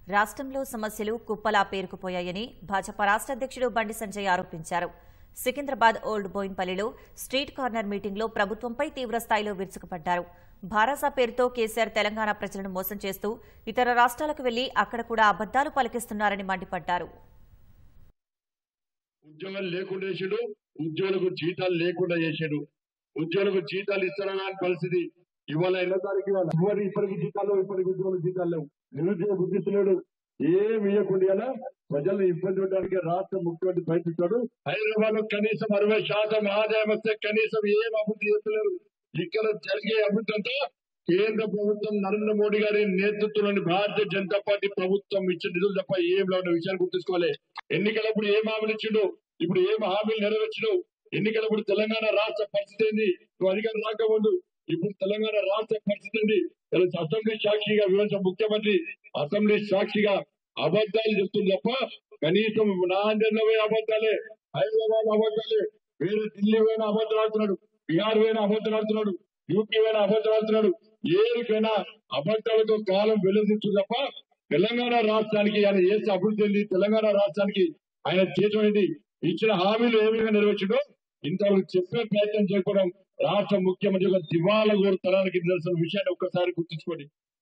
రాష్ట్రంలో సమస్యలు కుప్పలా పేరుకుపోయాయని భాజపా రాష్ట్ర అధ్యక్షుడు బండి సంజయ్ ఆరోపించారు సికింద్రాబాద్ ఓల్డ్ బోయిన్పల్లిలో స్ట్రీట్ కార్నర్ మీటింగ్లో ప్రభుత్వంపై తీవ్ర స్థాయిలో విరుచుకుపడ్డారు భారాసా పేరుతో కేసీఆర్ తెలంగాణ ప్రజలను మోసం చేస్తూ ఇతర రాష్ట్రాలకు వెళ్లి అక్కడ కూడా అబద్దాలు పలికిస్తున్నారని మండిపడ్డారు ఉద్యోగాలు లేకుండా చేసాడు ఉద్యోగులకు జీతాలు లేకుండా చేసాడు ఉద్యోగులకు జీతాలు ఇస్తారని పరిస్థితి ఇవాళ ఎన్నో తారీఖు ఇవాళ ఇవ్వరు ఇప్పటికి జీతాలు ఇప్పటికి ఉద్యోగులు జీతాలు లేవు నిరుద్యోగ బుద్ధిస్తున్నాడు ఏమి ఇవ్వకుండా ప్రజలను ఇబ్బంది పెట్టడానికి రాష్ట్ర ముఖ్యమంత్రి ప్రయత్నిస్తాడు హైదరాబాద్ లో కనీసం అరవై శాతం ఆదాయం వస్తే కనీసం ఏం అభివృద్ధి చేస్తలేరు ఇక్కడ జరిగే అభివృద్ధి అంతా కేంద్ర ప్రభుత్వం నరేంద్ర మోడీ గారి నేతృత్వంలోని భారతీయ జనతా పార్టీ ప్రభుత్వం ఇచ్చిన నిధులు తప్ప ఏం లేవు విషయాన్ని గుర్తుంచుకోవాలి ఎన్నికలప్పుడు ఏం హామీలు ఇచ్చిండు ఇప్పుడు ఏం హామీలు నెరవేర్చడు ఎన్నికలప్పుడు తెలంగాణ రాష్ట్ర పరిస్థితి ఏంది నువ్వు అధికారం రాకముందు ఇప్పుడు తెలంగాణ రాష్ట్ర పరిస్థితి ఏంది ఇలా అసెంబ్లీ సాక్షిగా వివరించిన ముఖ్యమంత్రి అసెంబ్లీ సాక్షిగా అబద్ధాలు చెప్తుంది తప్ప కనీసం నాందేళ్ళ పోయి అబద్ధాలే హైదరాబాద్ అబద్ధాలే వేరే ఢిల్లీ పోయినా అబద్ధాలు ఆడుతున్నాడు బీహార్ పోయినా అబద్ధాలు ఆడుతున్నాడు యూపీ పోయినా అబద్ధాలు ఆడుతున్నాడు ఏరికైనా అబద్ధాలతో కాలం వెలుదిస్తుంది తప్ప తెలంగాణ రాష్ట్రానికి ఆయన చేసే అభివృద్ధి ఏంది తెలంగాణ రాష్ట్రానికి ఆయన చేసినది ఇచ్చిన హామీలు ఏ విధంగా నెరవేర్చడో ఇంతవరకు చెప్పే ప్రయత్నం చేయకపోవడం రాష్ట్ర ముఖ్యమంత్రి యొక్క దివాళ తరానికి నిదర్శన విషయాన్ని ఒక్కసారి గుర్తుంచుకోండి